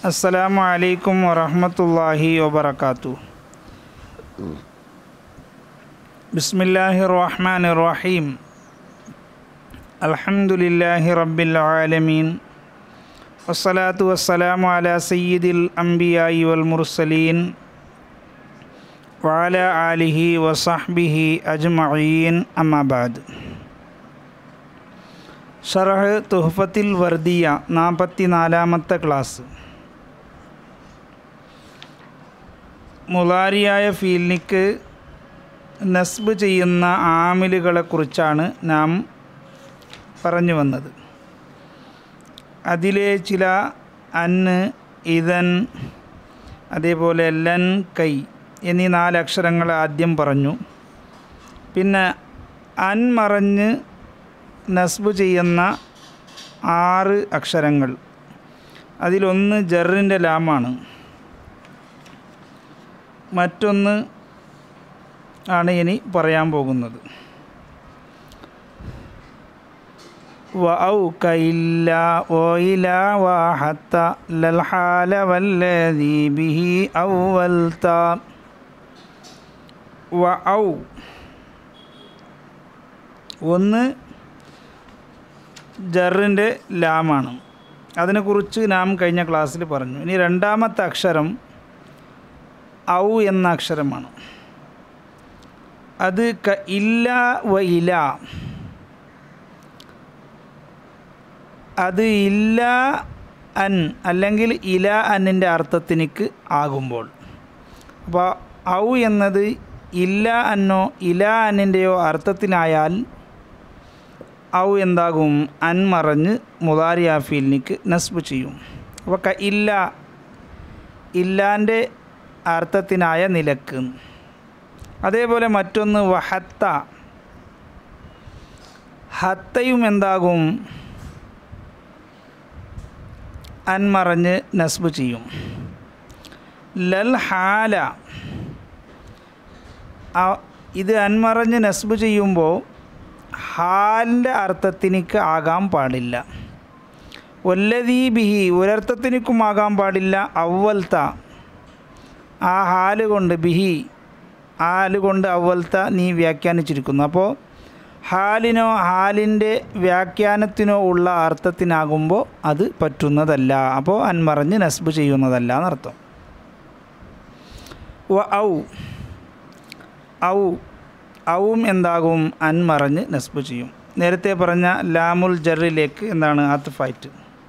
അസ്സലാമു അലൈക്കും വറഹ്മത്തുള്ളാഹി വബറകാത്തു ബിസ്മില്ലാഹിർ റഹ്മാനിർ റഹീം അൽഹംദുലില്ലാഹി റബ്ബിൽ ആലമീൻ വസ്സലാത്തു വസ്സലാമു അലാ സയ്യിദിൽ അംബിയായി വൽ മുർസലീൻ വഅല ആലിഹി വസഹ്ബിഹി അജ്മഈൻ അമ്മാബാദ് ഷറഹ് തുഹഫത്തിൽ വർദിയ നാൽപ്പത്തി നാലാമത്തെ ക്ലാസ് മുലാരിയായ ഫീൽനിക്ക് നസ്ബ് ചെയ്യുന്ന ആമിലുകളെക്കുറിച്ചാണ് നാം പറഞ്ഞു വന്നത് അതിലെ ചില അന്ന് ഇതൻ അതേപോലെ ലൻ കൈ എന്നീ നാല് അക്ഷരങ്ങൾ ആദ്യം പറഞ്ഞു പിന്നെ അൻ മറഞ്ഞ് നസ്ബ് ചെയ്യുന്ന ആറ് അക്ഷരങ്ങൾ അതിലൊന്ന് ജറിൻ്റെ ലാമാണ് മറ്റൊന്ന് ആണ് ഇനി പറയാൻ പോകുന്നത് വ ഔ കയില്ല ഓ ഇല വാഹത്ത ലൽഹാല വല്ലദീ ബിഹി ഔവൽത വ ഔ ഒന്ന് ജറിൻ്റെ ലാമാണ് അതിനെക്കുറിച്ച് നാം കഴിഞ്ഞ ക്ലാസ്സിൽ പറഞ്ഞു ഇനി രണ്ടാമത്തെ അക്ഷരം ഔ എന്ന അക്ഷരമാണ് അത് ക ഇല്ല വ ഇല അത് ഇല്ല അൻ അല്ലെങ്കിൽ ഇല അന്നിൻ്റെ അർത്ഥത്തിനിക്ക് ആകുമ്പോൾ അപ്പോൾ ഔ എന്നത് ഇല്ല അന്നോ ഇല അന്നിൻ്റെയോ അർത്ഥത്തിനായാൽ ഔ എന്താകും അൻ മറഞ്ഞ് മുതാരിയാഫീലിനിക്ക് നസ്ബ് ചെയ്യും അപ്പോൾ ക ഇല്ല ഇല്ലാൻ്റെ അർത്ഥത്തിനായ നിലക്ക് അതേപോലെ മറ്റൊന്ന് വഹത്ത ഹത്തയും എന്താകും അൻമറഞ്ഞ് നസ്ബ് ചെയ്യും ലൽ ഹാല ഇത് അൻമറഞ്ഞ് നസ്ബ് ചെയ്യുമ്പോൾ ഹാലിൻ്റെ അർത്ഥത്തിനിക്ക് ആകാൻ പാടില്ല ഒല്ലതീ ബിഹി ഒരർത്ഥത്തിനിക്കും ആകാൻ പാടില്ല അവൽത്ത ആ ഹാല് കൊണ്ട് ബിഹി ആ ഹാല് കൊണ്ട് അവൽത്ത നീ വ്യാഖ്യാനിച്ചിരിക്കുന്നു അപ്പോൾ ഹാലിനോ ഹാലിൻ്റെ വ്യാഖ്യാനത്തിനോ ഉള്ള അർത്ഥത്തിനാകുമ്പോൾ അത് പറ്റുന്നതല്ല അപ്പോൾ അൻമറഞ്ഞ് നസ്ബ് ചെയ്യുന്നതല്ല എന്നർത്ഥം വ ഔ ഔ ഔവും എന്താകും അൻമറഞ്ഞ് നസ്ബ് ചെയ്യും നേരത്തെ പറഞ്ഞ ലാമുൽ ജറിലേക്ക് എന്താണ് ആത്തുഫായിട്ട്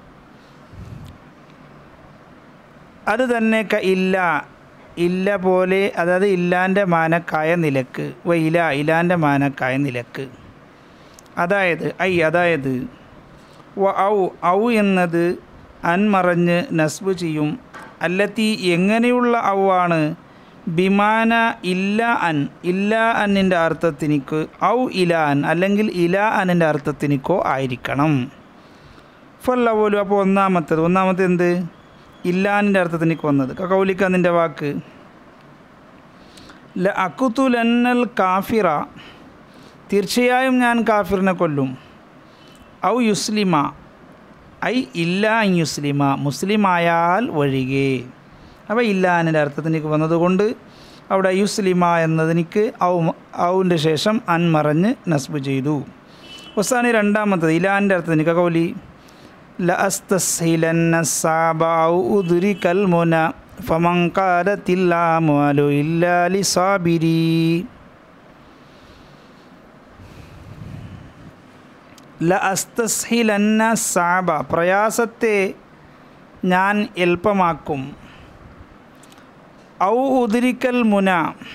അത് തന്നെ ക ഇല്ല ഇല്ല പോലെ അതായത് ഇല്ലാൻ്റെ മാനക്കായ നിലക്ക് വ ഇല ഇലാൻ്റെ മാനക്കായ നിലക്ക് അതായത് ഐ അതായത് വ ഔ ഔ എന്നത് അൻമറഞ്ഞ് നസ്ബ് ചെയ്യും അല്ലത്തി എങ്ങനെയുള്ള ഔ ആണ് ബിമാന ഇല്ല അൻ ഇല്ല അന്നിൻ്റെ അർത്ഥത്തിനിക്ക് ഔ ഇല അൻ അല്ലെങ്കിൽ ഇല അന്നിൻ്റെ അർത്ഥത്തിനിക്കോ ആയിരിക്കണം ഫല്ലവോലു അപ്പോൾ ഒന്നാമത്തത് ഒന്നാമത്തെ എന്ത് ഇല്ലാനിൻ്റെ അർത്ഥത്തിനിക്ക് വന്നത് കക്കൗലിക്ക് അതിൻ്റെ വാക്ക് ല അക്കുത്തുലന്നൽ കാഫിറ തീർച്ചയായും ഞാൻ കാഫിറിനെ കൊല്ലും ഔ യുസ്ലിമ ഐ ഇല്ല യുസ്ലിമ മുസ്ലിമായാൽ ഒഴികെ അപ്പോൾ ഇല്ലാനിൻ്റെ അർത്ഥത്തിലേക്ക് വന്നതുകൊണ്ട് അവിടെ യുസ്ലിമ എന്നതിനിക്ക് ഔ ഔവിൻ്റെ ശേഷം അൻ മറഞ്ഞ് നസ്ബ് ചെയ്തു അവസാനം രണ്ടാമത്തത് ഇലാൻ്റെ അർത്ഥത്തിനിക്ക് കൗലി ലഅസ്തസ്ഹിലന്ന സാബ ഔ ഉദുരിക്കൽ മുന ഫമൻ ഖാലത്തില്ലാമു ഇല്ലാ ലിസാബിരി ലഅസ്തസ്ഹിലന്ന സാബ പ്രയാസത്തെ ഞാൻ എളുപ്പമാക്കും ഔ ഉദിരിക്കൽ മുന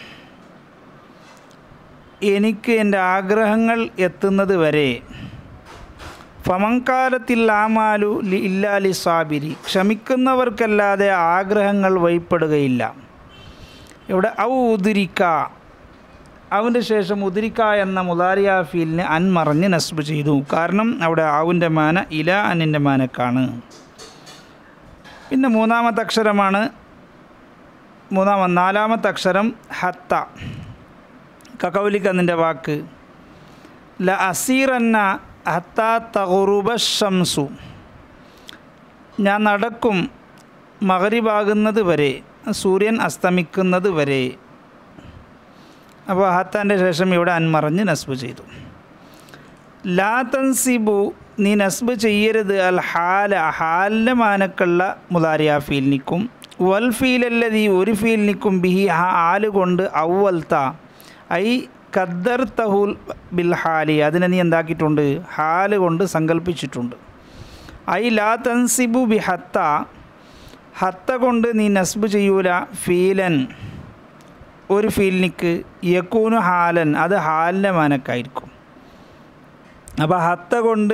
എനിക്ക് എൻ്റെ ആഗ്രഹങ്ങൾ എത്തുന്നത് വരെ ഫമങ്കാലത്തിൽ ആമാലു ലി ഇല്ലാലി സാബിരി ക്ഷമിക്കുന്നവർക്കല്ലാതെ ആഗ്രഹങ്ങൾ വഴിപ്പെടുകയില്ല ഇവിടെ ഔ ഉദിരിക്ക അവൻ്റെ ശേഷം ഉദിരിക്ക എന്ന മുതാരിയ ഫീലിന് അൻമറഞ്ഞ് നസ്ബ് ചെയ്തു കാരണം അവിടെ ആവിൻ്റെ മാന ഇല അന്നിൻ്റെ മാനക്കാണ് പിന്നെ മൂന്നാമത്തെ അക്ഷരമാണ് മൂന്നാമത് നാലാമത്തെ അക്ഷരം ഹത്ത കക്കൗലിക്ക് അതിൻ്റെ വാക്ക് ല അസീറന്ന ഹത്താ തകുറുബ ഷംസു ഞാൻ നടക്കും മകരിബാകുന്നത് വരെ സൂര്യൻ അസ്തമിക്കുന്നത് വരെ അപ്പോൾ ഹത്താൻ്റെ ശേഷം ഇവിടെ അൻമറഞ്ഞ് നസ്ബ് ചെയ്തു ലാ തൻസിബു നീ നസ്ബ് ചെയ്യരുത് അൽ ഹാല ഹാലിൻ്റെ മാനക്കുള്ള മുതാരിയ ഫീലിനിക്കും വൽ ഫീലല്ലതി ഒരു ഫീലിനിക്കും ബിഹി ആ ആല് കൊണ്ട് ഔവൽത്ത ഐ ഖദ്ദർ തഹുൽ ബിൽ ഹാലി അതിനെ നീ എന്താക്കിയിട്ടുണ്ട് ഹാല് കൊണ്ട് സങ്കല്പിച്ചിട്ടുണ്ട് ഐ ലാ തൻസിബു ബി ഹത്ത ഹത്ത കൊണ്ട് നീ നസ്ബ് ചെയ്യൂല ഫീലൻ ഒരു ഫീലിനിക്ക് യക്കൂനു ഹാലൻ അത് ഹാലിൻ്റെ മാനക്കായിരിക്കും അപ്പോൾ ഹത്ത കൊണ്ട്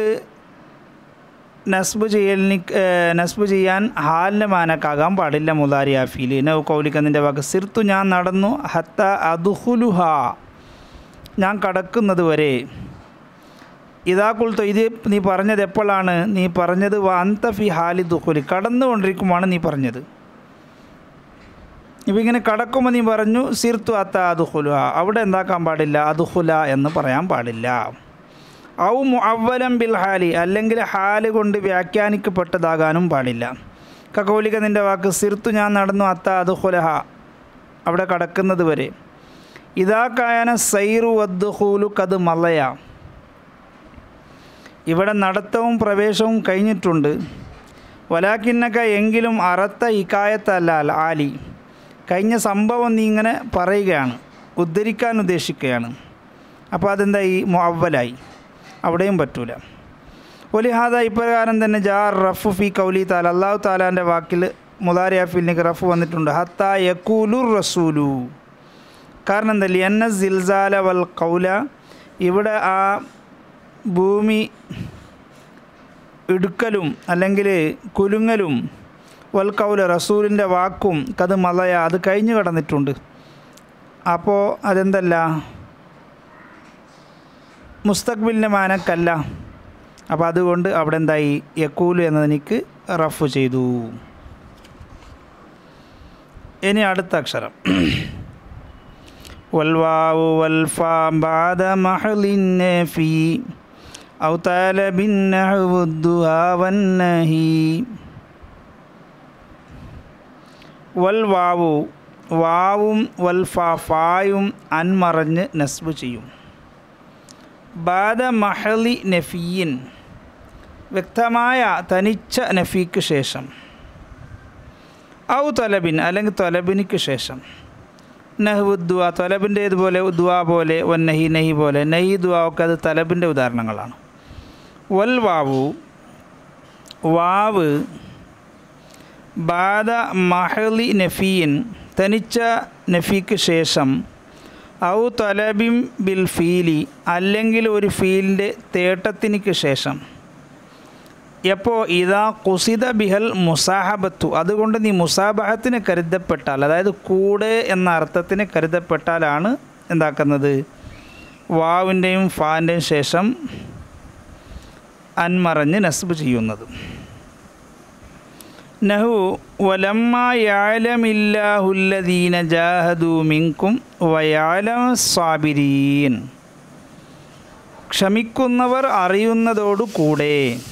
നസ്ബ് ചെയ്യലിന് നസ്ബ് ചെയ്യാൻ ഹാലിൻ്റെ മാനക്കാകാൻ പാടില്ല മുതാരിയ ഫീല് നൗ കൗലിക്കന്നിൻ്റെ വക സിർത്തു ഞാൻ നടന്നു ഹത്ത അദുഹുലുഹ ഞാൻ കടക്കുന്നത് വരെ ഇതാ കുൾത്തോ ഇത് നീ പറഞ്ഞത് എപ്പോഴാണ് നീ പറഞ്ഞത് അന്ത ഫി ഹാലി ദുഹുലി കടന്നുകൊണ്ടിരിക്കുമാണ് നീ പറഞ്ഞത് ഇപ്പം ഇങ്ങനെ കടക്കുമ്പോൾ നീ പറഞ്ഞു സിർത്തു അത്ത അദുഹുല അവിടെ എന്താക്കാൻ പാടില്ല അദുഹുല എന്ന് പറയാൻ പാടില്ല ഔ മുഅവ്വലം ബിൽ ഹാലി അല്ലെങ്കിൽ ഹാല് കൊണ്ട് വ്യാഖ്യാനിക്കപ്പെട്ടതാകാനും പാടില്ല കക്കോലിക്ക നിൻ്റെ വാക്ക് സിർത്തു ഞാൻ നടന്നു അത്ത അദുഹുലഹ അവിടെ കടക്കുന്നത് വരെ ഇതാ കായന സൈറു വദ്ദുഹൂലു കത് മലയ ഇവിടെ നടത്തവും പ്രവേശവും കഴിഞ്ഞിട്ടുണ്ട് വലാക്കിന്നക്ക എങ്കിലും അറത്ത ഇക്കായത്തല്ല അൽ ആലി കഴിഞ്ഞ സംഭവം നീ ഇങ്ങനെ പറയുകയാണ് ഉദ്ധരിക്കാൻ ഉദ്ദേശിക്കുകയാണ് അപ്പോൾ അതെന്തായി മുഅവ്വലായി അവിടെയും പറ്റൂല ഒലിഹാദ ഇപ്രകാരം തന്നെ ജാർ റഫു ഫി കൗലി താല അള്ളാഹു താലാൻ്റെ വാക്കിൽ മുതാരിയ ഫിലിനിക്ക് റഫ് വന്നിട്ടുണ്ട് ഹത്ത യക്കൂലുർ റസൂലു കാരണം എന്താ എന്ന സിൽസാല വൽ കൗല ഇവിടെ ആ ഭൂമി ഇടുക്കലും അല്ലെങ്കിൽ കുലുങ്ങലും വൽ കൗല റസൂലിൻ്റെ വാക്കും കത് മലയ അത് കഴിഞ്ഞു കടന്നിട്ടുണ്ട് അപ്പോൾ അതെന്തല്ല മുസ്തഖ്ബിലിൻ്റെ മാനക്കല്ല അപ്പോൾ അതുകൊണ്ട് അവിടെ എന്തായി യക്കൂലു എന്നതിനിക്ക് റഫ് ചെയ്തു ഇനി അടുത്ത അക്ഷരം والواو والفاء بعد محل في أو طالب النحو الدها والنهي വൽവാവു വാവും വൽഫാ ഫായും അൻമറഞ്ഞ് നസ്ബ് ചെയ്യും ബാദ മഹലി നഫീൻ വ്യക്തമായ തനിച്ച നഫീക്ക് ശേഷം ഔ തൊലബിൻ അല്ലെങ്കിൽ തൊലബിനിക്ക് ശേഷം നഹ്വു ദുവ തൊലബിൻ്റേതുപോലെ ദുവാ പോലെ വൻ നഹി നഹി പോലെ നഹി ദുവാ ഒക്കെ അത് തലബിൻ്റെ ഉദാഹരണങ്ങളാണ് വൽ വാവു വാവ് ബാദ മഹലി നഫീൻ തനിച്ച നഫീക്ക് ശേഷം ഔ തൊലബിം ബിൽ ഫീലി അല്ലെങ്കിൽ ഒരു ഫീലിൻ്റെ തേട്ടത്തിനിക്ക് ശേഷം എപ്പോൾ ഇതാ കുസിത ബിഹൽ മുസാഹബത്തു അതുകൊണ്ട് നീ മുസാബഹത്തിന് കരുതപ്പെട്ടാൽ അതായത് കൂടെ എന്ന അർത്ഥത്തിന് കരുതപ്പെട്ടാലാണ് എന്താക്കുന്നത് വാവിൻ്റെയും ഫാൻ്റെയും ശേഷം അൻമറഞ്ഞ് നസ്ബ് ചെയ്യുന്നത് നഹു വലമ്മ യാലമില്ലാഹുല്ലദീന ജാഹദു മിങ്കും വയാലം സ്വാബിരീൻ ക്ഷമിക്കുന്നവർ അറിയുന്നതോടുകൂടെ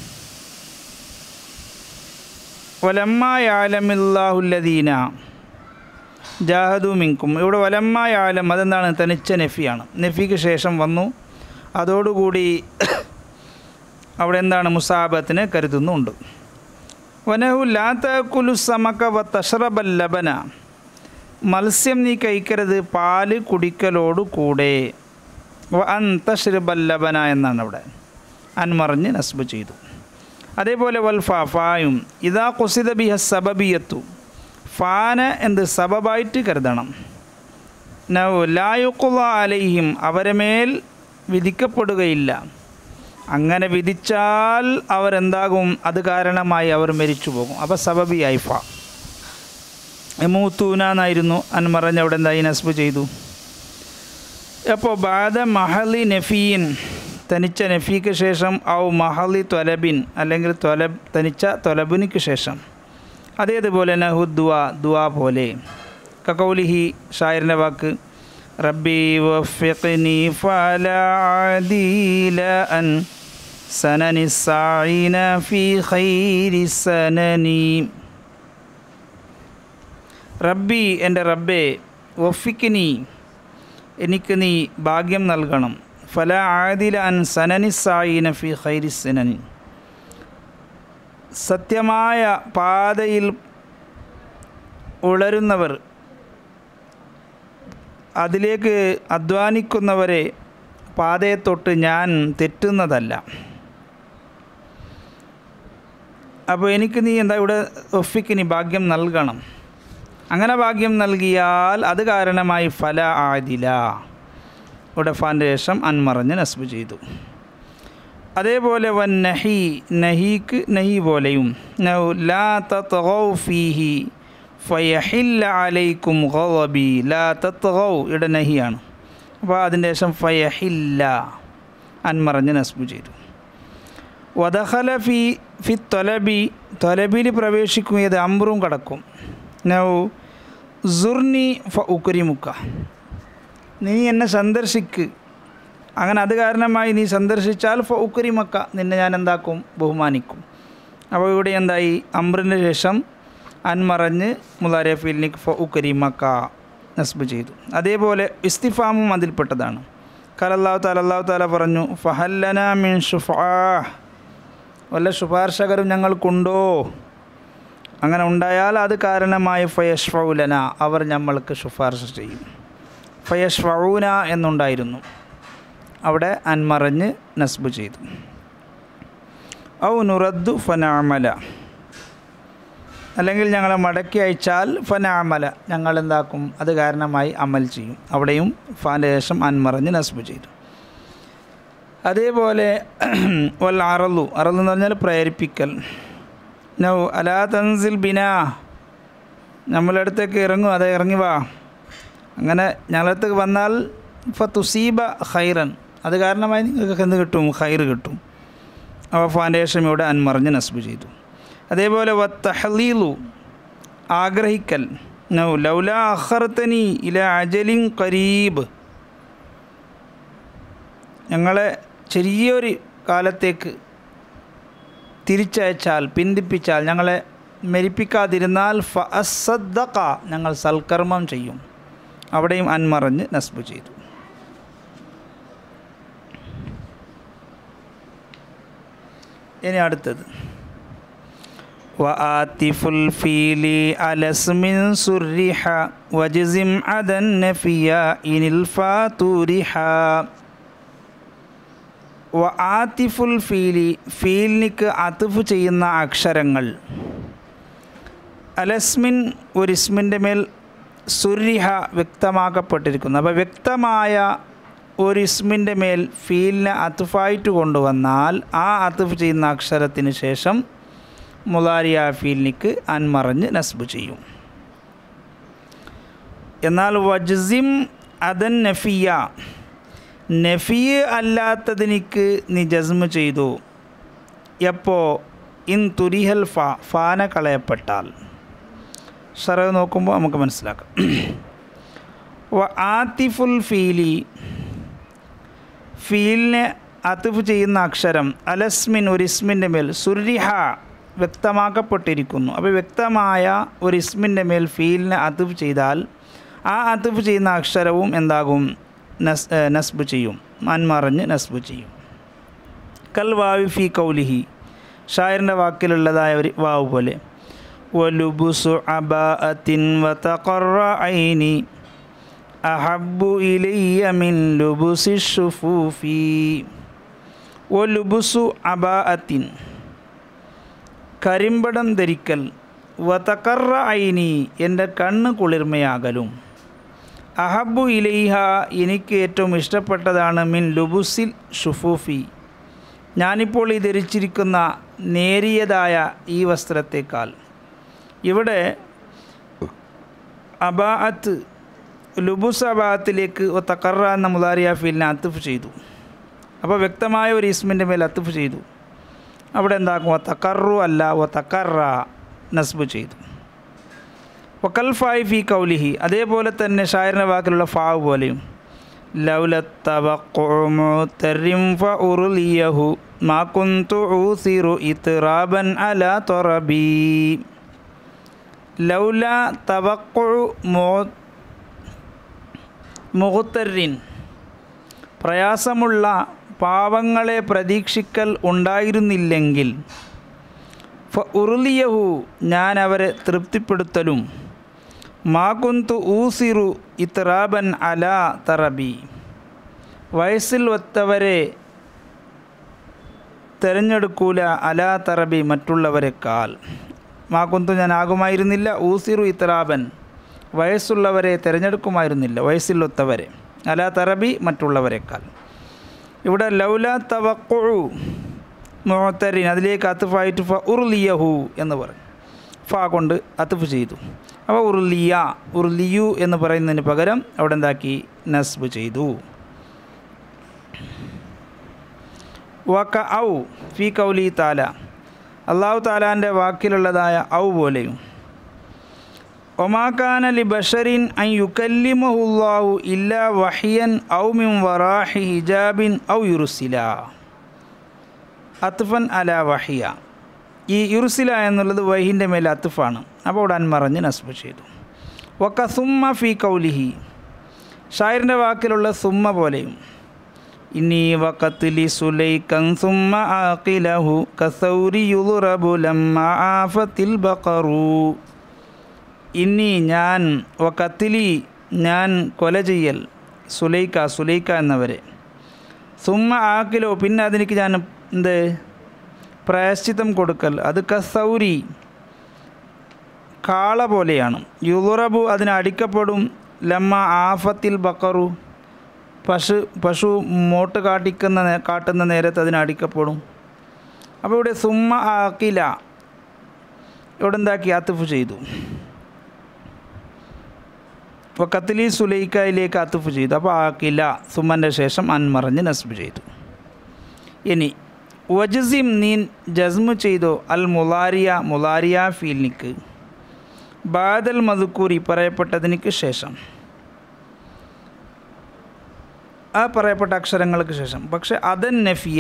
വലമ്മ യാലമില്ലാഹുല്ലദീന ജാഹദു മിങ്കും ഇവിടെ വലമ്മ യാലം അതെന്താണ് തനിച്ച നഫിയാണ് നഫിക്ക് ശേഷം വന്നു അതോടുകൂടി അവിടെ എന്താണ് മുസാബത്തിന് കരുതുന്നുണ്ട് വനഹു ലാത്തക്കുലു സമക വ തഷറബൽ ലബന മത്സ്യം നീ കഴിക്കരുത് പാല് കുടിക്കലോട് കൂടെ വ അൻ തഷ്റബൽ ലബന എന്നാണ് അവിടെ അൻമറിഞ്ഞ് നസ്ബ് ചെയ്തു അതേപോലെ വൽ ഫാ ഫായും ഇതാ കുസിത ബിഹ സബബിയത്തു ഫാന എന്ത് സബബായിട്ട് കരുതണം നൗ ലായുക്കുള്ള അലൈഹിം അവരെ മേൽ വിധിക്കപ്പെടുകയില്ല അങ്ങനെ വിധിച്ചാൽ അവരെന്താകും അത് കാരണമായി അവർ മരിച്ചു പോകും അപ്പോൾ സബബി ഐഫ എമൂത്തൂന എന്നായിരുന്നു അൻമറഞ്ഞ് അവിടെ എന്തായി നസ്ബ് ചെയ്തു അപ്പോൾ ബാദ മഹലി നഫീൻ തനിച്ച നഫീക്ക് ശേഷം ഔ മഹലി തൊലബിൻ അല്ലെങ്കിൽ തൊലബ് തനിച്ച തൊലബിനിക്ക് ശേഷം അതേതുപോലെ നഹു ദുവ ദുവ പോലെ കക്കൗലിഹി ഷായറിൻ്റെ വാക്ക് റബ്ബി വഫിഖ്നി ഫല ആദീല അൻ സനനി സായിന ഫി ഖൈരി സനനി റബ്ബി എൻ്റെ റബ്ബേ വഫിക്കിനി എനിക്ക് നീ ഭാഗ്യം നൽകണം ഫല ആദില അൻ സനനി സായിന ഫി ഖൈരി സനനി സത്യമായ പാതയിൽ ഉളരുന്നവർ അതിലേക്ക് അധ്വാനിക്കുന്നവരെ പാതയെ തൊട്ട് ഞാൻ തെറ്റുന്നതല്ല അപ്പോൾ എനിക്ക് നീ എന്താ ഇവിടെ ഒഫിക്ക് നീ ഭാഗ്യം നൽകണം അങ്ങനെ ഭാഗ്യം നൽകിയാൽ അത് കാരണമായി ഫല ആദില ഇവിടെ ഫാൻ്റെ ശേഷം അൻമറഞ്ഞ് നസ്ബ് ചെയ്തു അതേപോലെ വൻ നഹി നഹീക്ക് നഹി പോലെയും നൗ ലാ തത്ഗൗ ഫീഹി ഫയഹില്ല അലൈക്കും ഗളബി ലാ തത്ഗൗ ഇവിടെ നഹിയാണ് അപ്പോൾ അതിൻ്റെ ശേഷം ഫയഹില്ല അൻമറഞ്ഞ് നസ്ബ് ചെയ്തു വദഖല ഫി ഫി തൊലബി തൊലബിൽ പ്രവേശിക്കുകയത് അമ്രും കടക്കും നൗ സുർനി ഫ ഉക്രിമുക്ക നീ എന്നെ സന്ദർശിക്ക് അങ്ങനെ അത് കാരണമായി നീ സന്ദർശിച്ചാൽ ഫ ഉക്രിമക്ക നിന്നെ ഞാൻ എന്താക്കും ബഹുമാനിക്കും അപ്പോൾ ഇവിടെ എന്തായി അമ്രിന് ശേഷം അൻമറഞ്ഞ് മുലാരെ ഫീലിനിക്ക് ഫ ഉക്രിമക്ക നസ്ബ് ചെയ്തു അതേപോലെ ഇസ്തിഫാമും അതിൽപ്പെട്ടതാണ് കലല്ലാഹു താല അള്ളാഹു താല പറഞ്ഞു ഫഹല്ലന മിൻ ഷുഫാ വല്ല ശുപാർശകരും ഞങ്ങൾക്കുണ്ടോ അങ്ങനെ ഉണ്ടായാൽ അത് കാരണമായി ഫയഷ്ഫൗലന അവർ നമ്മൾക്ക് ശുപാർശ ചെയ്യും ഫയഷ്ഫൗന എന്നുണ്ടായിരുന്നു അവിടെ അൻമറഞ്ഞ് നസ്ബ് ചെയ്തു ഔ നുറദ്ദു ഫനാമല അല്ലെങ്കിൽ ഞങ്ങളെ മടക്കി അയച്ചാൽ ഫനാമല ഞങ്ങൾ എന്താക്കും അത് കാരണമായി അമൽ ചെയ്യും അവിടെയും ഫാൻ്റെ ശേഷം അൻമറഞ്ഞ് നസ്ബ് ചെയ്തു അതേപോലെ വൽ അറലു അറലു എന്ന് പറഞ്ഞാൽ പ്രേരിപ്പിക്കൽ നൗ അലാ തൻസിൽ ബിനാ നമ്മളെ അടുത്തേക്ക് ഇറങ്ങും അതെ ഇറങ്ങി വാ അങ്ങനെ ഞങ്ങളടുത്തേക്ക് വന്നാൽ ഫ തുസീബ ഖൈറൻ അത് കാരണമായി നിങ്ങൾക്ക് എന്ത് കിട്ടും ഖൈർ കിട്ടും അപ്പോൾ ഫാൻഡേഷൻ ഇവിടെ അൻമറിഞ്ഞ് നസ്ബ് ചെയ്തു അതേപോലെ വ തഹലീലു ആഗ്രഹിക്കൽ നൗ ലൗല അഖർത്തനി ഇല അജലിൻ കരീബ് ഞങ്ങളെ ചെറിയൊരു കാലത്തേക്ക് തിരിച്ചയച്ചാൽ പിന്തിപ്പിച്ചാൽ ഞങ്ങളെ മരിപ്പിക്കാതിരുന്നാൽ ഫ അസദ്ദക്ക ഞങ്ങൾ സൽക്കർമ്മം ചെയ്യും അവിടെയും അൻമറഞ്ഞ് നസ്ബ് ചെയ്തു ഇനി അടുത്തത് وآتف الفيل على اسم سرح وجزم عدا نفيا إن الفاتورحا ആത്തിഫുൽ ഫീലി ഫീലിനിക്ക് അത്തിഫ് ചെയ്യുന്ന അക്ഷരങ്ങൾ അലസ്മിൻ ഒരു ഇസ്മിൻ്റെ മേൽ സുരിഹ വ്യക്തമാക്കപ്പെട്ടിരിക്കുന്നു അപ്പോൾ വ്യക്തമായ ഒരു ഇസ്മിൻ്റെ മേൽ ഫീലിനെ അത്തുഫായിട്ട് കൊണ്ടുവന്നാൽ ആ അത്തുഫ് ചെയ്യുന്ന അക്ഷരത്തിന് ശേഷം മുലാരിയ ഫീലിനിക്ക് അൻമറഞ്ഞ് നസ്ബ് ചെയ്യും എന്നാൽ വജ്സിം അതൻ നഫിയ നഫിയ് അല്ലാത്തതിനിക്ക് നീ ജസ്മ് ചെയ്തു എപ്പോൾ ഇൻ തുരിഹൽ ഫ ഫാന കളയപ്പെട്ടാൽ ഷറ നോക്കുമ്പോൾ നമുക്ക് മനസ്സിലാക്കാം വ ആത്തിഫുൽ ഫീലി ഫീലിനെ അത്തിഫ് ചെയ്യുന്ന അക്ഷരം അലസ്മിൻ ഒരു ഇസ്മിൻ്റെ മേൽ സുരിഹ വ്യക്തമാക്കപ്പെട്ടിരിക്കുന്നു അപ്പോൾ വ്യക്തമായ ഒരു ഇസ്മിൻ്റെ മേൽ ഫീലിനെ അത്തിഫ് ചെയ്താൽ ആ അത്തിഫ് ചെയ്യുന്ന അക്ഷരവും എന്താകും നസ് നസ്ബ് ചെയ്യും മന്മറിഞ്ഞ് നസ്ബ് ചെയ്യും കൽ വാവി ഫി കൗലിഹി ഷായറിൻ്റെ വാക്കിലുള്ളതായ ഒരു വാവ് പോലെ വലുബുസു അബാഅത്തിൻ വതഖറ ഐനി അഹബ്ബു ഇലയ്യ മിൻ ലുബുസി ഷുഫൂഫി വലുബുസു അബാഅത്തിൻ കരിമ്പടം ധരിക്കൽ വതഖറ ഐനി എൻ്റെ കണ്ണ് കുളിർമയാകലും അഹബു ഇലൈഹ എനിക്ക് ഏറ്റവും ഇഷ്ടപ്പെട്ടതാണ് മിൻ ലുബുസിൽ ഷുഫൂഫി ഞാനിപ്പോൾ ഈ ധരിച്ചിരിക്കുന്ന നേരിയതായ ഈ വസ്ത്രത്തേക്കാൾ ഇവിടെ അബാഅത്ത് ലുബുസ് അബാഅത്തിലേക്ക് ഒ തക്കറ എന്ന മുലാരിയ ഫീലിനെ അത്തുഫ് ചെയ്തു അപ്പോൾ വ്യക്തമായ ഒരു ഇസ്മിൻ്റെ മേൽ അത്തുഫ് ചെയ്തു അവിടെ എന്താക്കും ഒ തക്കറു അല്ല ഒ തക്കറ നസ്ബ് ചെയ്തു വക്കൽ ഫായ് ഫി കൗലിഹി അതേപോലെ തന്നെ ഷായറിൻ്റെ വാക്കിലുള്ള ഫാവ് പോലെയും ലൗലത്തവറിയഹു മാ കുന്തു ഊസിറു ഇത്റാബൻ അല തൊറബി ലൗല തവക്കു മോ മുഹത്തരിൻ പ്രയാസമുള്ള പാവങ്ങളെ പ്രതീക്ഷിക്കൽ ഉണ്ടായിരുന്നില്ലെങ്കിൽ ഫ ഉറുലിയഹു ഞാൻ അവരെ തൃപ്തിപ്പെടുത്തലും മാകുന്തു ഊസിറു ഇത്രാബൻ അല തറബി വയസ്സിൽ ഒത്തവരെ തിരഞ്ഞെടുക്കൂല അലാ തറബി മറ്റുള്ളവരെക്കാൾ മാകുന്തു ഞാൻ ആകുമായിരുന്നില്ല ഊസിറു ഇത്രാബൻ വയസ്സുള്ളവരെ തിരഞ്ഞെടുക്കുമായിരുന്നില്ല വയസ്സിലൊത്തവരെ അലാ തറബി മറ്റുള്ളവരെക്കാൾ ഇവിടെ ലൗല തവക്കുഴു മുഹത്തരിൻ അതിലേക്ക് അത്തുഫായിട്ട് ഫ ഉറുലിയഹു എന്ന് പറയും ഫ കൊണ്ട് അത്തുഫ് ചെയ്തു അപ്പോൾ ഉറുലിയ ഉറുലിയു എന്ന് പറയുന്നതിന് പകരം അവിടെ എന്താക്കി നസ്ബ് ചെയ്തു വക ഔ ഫി കൗലി താല അള്ളാഹു താലാൻ്റെ വാക്കിലുള്ളതായ ഔ പോലെയും ഒമാക്കാന ലി ബഷറിൻ അൻ യുക്കല്ലിമഹുല്ലാഹു ഇല്ല വഹിയൻ ഔ മിൻ വറാഹി ഹിജാബിൻ ഔ യുറുസില അത്ഫൻ അല വഹിയ ഈ യുറുസില എന്നുള്ളത് വഹിൻ്റെ മേലെ അത്ഫാണ് അപ്പോൾ അവിടെ അൻമറഞ്ഞ് നസ്ബ് ചെയ്തു വക്ക സുമ്മ ഫി കൗലിഹി ഷായറിൻ്റെ വാക്കിലുള്ള സുമ്മ പോലെയും ഇനി വക്കത്തിലി സുലൈക്കൻ സുമ്മ ആഖിലഹു കസൗരി യുളുറബു ലമ്മ ആഫത്തിൽ ബഖറു ഇനി ഞാൻ വക്കത്തിലി ഞാൻ കൊല ചെയ്യൽ സുലൈക്ക സുലൈക്ക എന്നവരെ സുമ്മ ആക്കിലോ പിന്നെ അതിലേക്ക് ഞാൻ എന്ത് പ്രായശ്ചിത്തം കൊടുക്കൽ അത് കസൗരി കാള പോലെയാണ് യുളുറബു അതിന് അടിക്കപ്പെടും ലമ്മ ആഫത്തിൽ ബക്കറു പശു പശു മോട്ട് കാട്ടിക്കുന്ന നേ- കാട്ടുന്ന നേരത്ത് അതിന് അടിക്കപ്പെടും അപ്പോൾ ഇവിടെ സുമ്മ ആക്കില ഇവിടെ എന്താക്കി അത്തുഫ് ചെയ്തു അപ്പോൾ കത്തിലി സുലൈക്കയിലേക്ക് അത്തുഫ് ചെയ്തു അപ്പോൾ ആക്കില സുമ്മൻ്റെ ശേഷം അൻമറഞ്ഞ് നസ്ബ് ചെയ്തു ഇനി വജസിം നീൻ ജസ്മ് ചെയ്തോ അൽ മുലാരിയ മുലാരിയ ഫീലിനിക്ക് ബാദൽ മധുക്കൂറി പറയപ്പെട്ടതിനിക്ക് ശേഷം ആ പറയപ്പെട്ട അക്ഷരങ്ങൾക്ക് ശേഷം പക്ഷെ അതൻ നഫിയ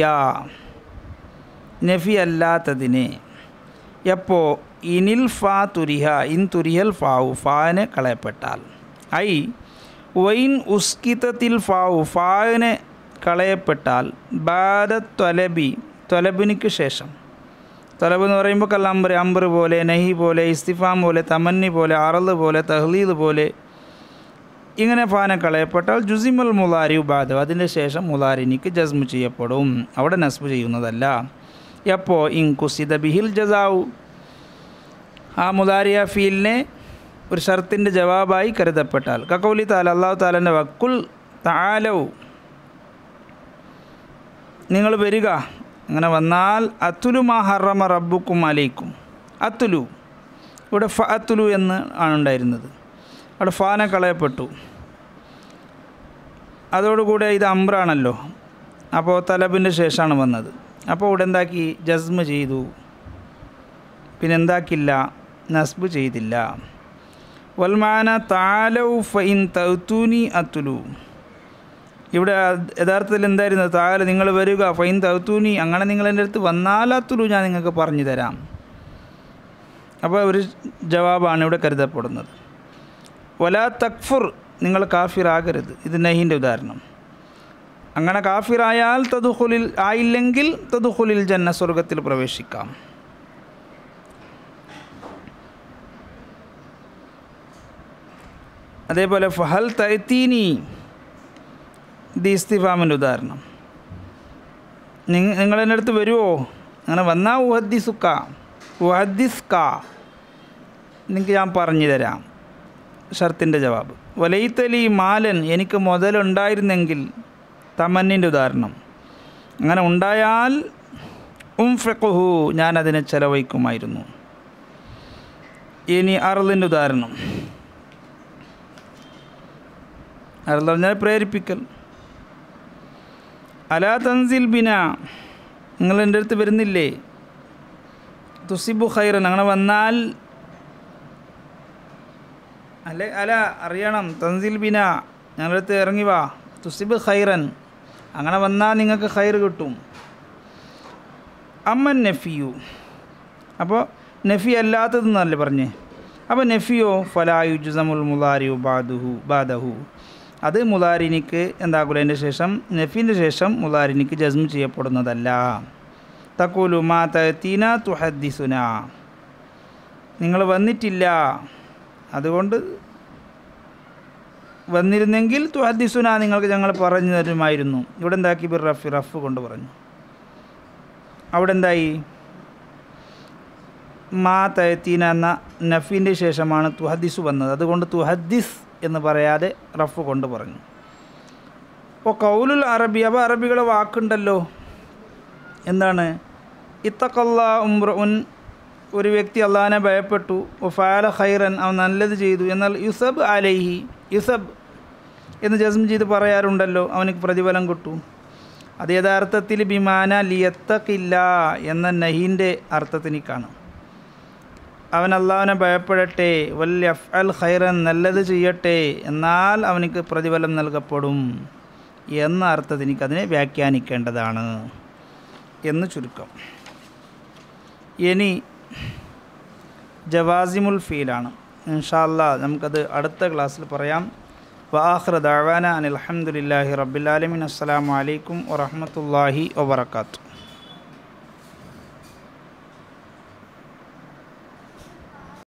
നഫി അല്ലാത്തതിനെ എപ്പോ ഇനിൽ ഫാ തുരിഹ ഇൻ തുരിഹൽ ഫാവു ഫാനെ കളയപ്പെട്ടാൽ ഐ വൈൻ ഉസ്കിതത്തിൽ ഫാവു ഫാവിനെ കളയപ്പെട്ടാൽ ബാദ ത്വലബി ത്വലബിനിക്ക് ശേഷം തൊലബ് എന്ന് പറയുമ്പോൾ കല്ലംബർ അംബർ പോലെ നഹി പോലെ ഇസ്തിഫാം പോലെ തമന്നി പോലെ അറല് പോലെ തഹ്ലീദ് പോലെ ഇങ്ങനെ ഫാന കളയപ്പെട്ടാൽ ജുസിമൽ മുലാരി ഉബാദ് അതിൻ്റെ ശേഷം മുലാരിനിക്ക് ജസ്മ് ചെയ്യപ്പെടും അവിടെ നസ്ബ് ചെയ്യുന്നതല്ല എപ്പോൾ ഇൻ കുസിദ ബിഹിൽ ജസാവു ആ മുലാരിയ ഫീലിനെ ഒരു ഷർത്തിൻ്റെ ജവാബായി കരുതപ്പെട്ടാൽ കക്കൗലി താല അള്ളാഹു താലൻ്റെ വക്കുൽ താലൗ നിങ്ങൾ വരിക അങ്ങനെ വന്നാൽ അത്തുലു മാ ഹറമ റബ്ബുക്കും അലൈക്കും അത്തുലു ഇവിടെ ഫ അത്തുലു എന്ന് ആണ് ഉണ്ടായിരുന്നത് അവിടെ ഫാന കളയപ്പെട്ടു അതോടുകൂടെ ഇത് അമ്രാണല്ലോ അപ്പോൾ തലബിൻ്റെ ശേഷമാണ് വന്നത് അപ്പോൾ ഇവിടെ എന്താക്കി ജസ്മ് ചെയ്തു പിന്നെ എന്താക്കില്ല നസ്ബ് ചെയ്തില്ല വൽമാന താലൗ ഫൈൻ തൗത്തൂനി അത്തുലു ഇവിടെ യഥാർത്ഥത്തിൽ എന്തായിരുന്നു താല നിങ്ങൾ വരിക ഫൈൻ തൗത്തൂനി അങ്ങനെ നിങ്ങൾ എൻ്റെ അടുത്ത് വന്നാൽ അത്തുലു ഞാൻ നിങ്ങൾക്ക് പറഞ്ഞു തരാം അപ്പോൾ ഒരു ജവാബാണ് ഇവിടെ കരുതപ്പെടുന്നത് വലാ തക്ഫുർ നിങ്ങൾ കാഫിറാകരുത് ഇത് നഹീൻ്റെ ഉദാഹരണം അങ്ങനെ കാഫിറായാൽ തതുഹുലിൽ ആയില്ലെങ്കിൽ തതുഹുലിൽ ജന്ന സ്വർഗത്തിൽ പ്രവേശിക്കാം അതേപോലെ ഫഹൽ തൈത്തീനി ഇത് ഇസ്തിഫാമിൻ്റെ ഉദാഹരണം നിങ്ങ നിങ്ങൾ എൻ്റെ അടുത്ത് വരുമോ അങ്ങനെ വന്നാൽ ഉഹദ്ദിസുക്ക ഉഹദ്ദിസ്ക നിങ്ങൾക്ക് ഞാൻ പറഞ്ഞു തരാം ഷർത്തിൻ്റെ ജവാബ് വലൈത്തലി മാലൻ എനിക്ക് മുതലുണ്ടായിരുന്നെങ്കിൽ തമന്നിൻ്റെ ഉദാഹരണം അങ്ങനെ ഉണ്ടായാൽ ഉം ഫെക്കുഹു ഞാൻ അതിനെ ചെലവഴിക്കുമായിരുന്നു ഇനി അറലിൻ്റെ ഉദാഹരണം അറൽ പറഞ്ഞാൽ പ്രേരിപ്പിക്കൽ അലാ തൻസിൽ ബിന നിങ്ങൾ എൻ്റെ അടുത്ത് വരുന്നില്ലേ തുസിബു ഖൈറൻ അങ്ങനെ വന്നാൽ അല്ലെ അല അറിയണം തൻസിൽ ബിന ഞങ്ങളുടെ അടുത്ത് ഇറങ്ങി വാ തുസിബ് ഖൈറൻ അങ്ങനെ വന്നാൽ നിങ്ങൾക്ക് ഖൈർ കിട്ടും അമ്മൻ നഫിയു അപ്പോൾ നഫി അല്ലാത്തതെന്നല്ലേ പറഞ്ഞേ അപ്പോൾ നഫിയോ ഫലായുജുസമുൽ മുലാരിയു ബാദുഹു ബാദഹു അത് മുലാരിനിക്ക് എന്താകൂല അതിൻ്റെ ശേഷം നഫീൻ്റെ ശേഷം മുലാരിനിക്ക് ജസ്മ് ചെയ്യപ്പെടുന്നതല്ല തക്കൂലു മാ തീന തുഹദ്ദിസുന നിങ്ങൾ വന്നിട്ടില്ല അതുകൊണ്ട് വന്നിരുന്നെങ്കിൽ തുഹദ്ദിസുന നിങ്ങൾക്ക് ഞങ്ങൾ പറഞ്ഞു തരുമായിരുന്നു ഇവിടെ എന്താക്കി ബിർ റഫ് റഫ് കൊണ്ട് പറഞ്ഞു അവിടെ എന്തായി മാ തയത്തീന എന്ന നഫീൻ്റെ ശേഷമാണ് തുഹദ്ദിസ് വന്നത് അതുകൊണ്ട് തുഹദ്ദിസ് എന്ന് പറയാതെ റഫ് കൊണ്ട് പറഞ്ഞു അപ്പോൾ കൗലുൽ അറബി അപ്പോൾ അറബികളെ വാക്കുണ്ടല്ലോ എന്താണ് ഇത്തക്കല്ല ഉംറഉൻ ഒരു വ്യക്തി അള്ളാഹിനെ ഭയപ്പെട്ടു ഫാല ഖൈറൻ അവൻ നല്ലത് ചെയ്തു എന്നാൽ യുസബ് അലൈഹി യുസബ് എന്ന് ജസ്ം ചെയ്ത് പറയാറുണ്ടല്ലോ അവനക്ക് പ്രതിഫലം കിട്ടും അത് യഥാർത്ഥത്തിൽ ബിമാന ലിയത്തക്കില്ല എന്ന നഹീൻ്റെ അർത്ഥത്തിനിക്കാണ് അവൻ അള്ളാഹുവിനെ ഭയപ്പെടട്ടെ വല്യ അൽ ഖൈറൻ നല്ലത് ചെയ്യട്ടെ എന്നാൽ അവനിക്ക് പ്രതിഫലം നൽകപ്പെടും എന്ന അർത്ഥത്തിനിക്ക് അതിനെ വ്യാഖ്യാനിക്കേണ്ടതാണ് എന്ന് ചുരുക്കം ഇനി ജവാസിമുൽ ഫീലാണ് ഇൻഷാല്ലാ നമുക്കത് അടുത്ത ക്ലാസ്സിൽ പറയാം വാഹ്റ ദാവാന അനിൽ അലഹമുല്ലാഹി റബ്ബിലാലമിൻ അസ്സലാമു അലൈക്കും വറഹമത്തല്ലാഹി വബർക്കാത്തു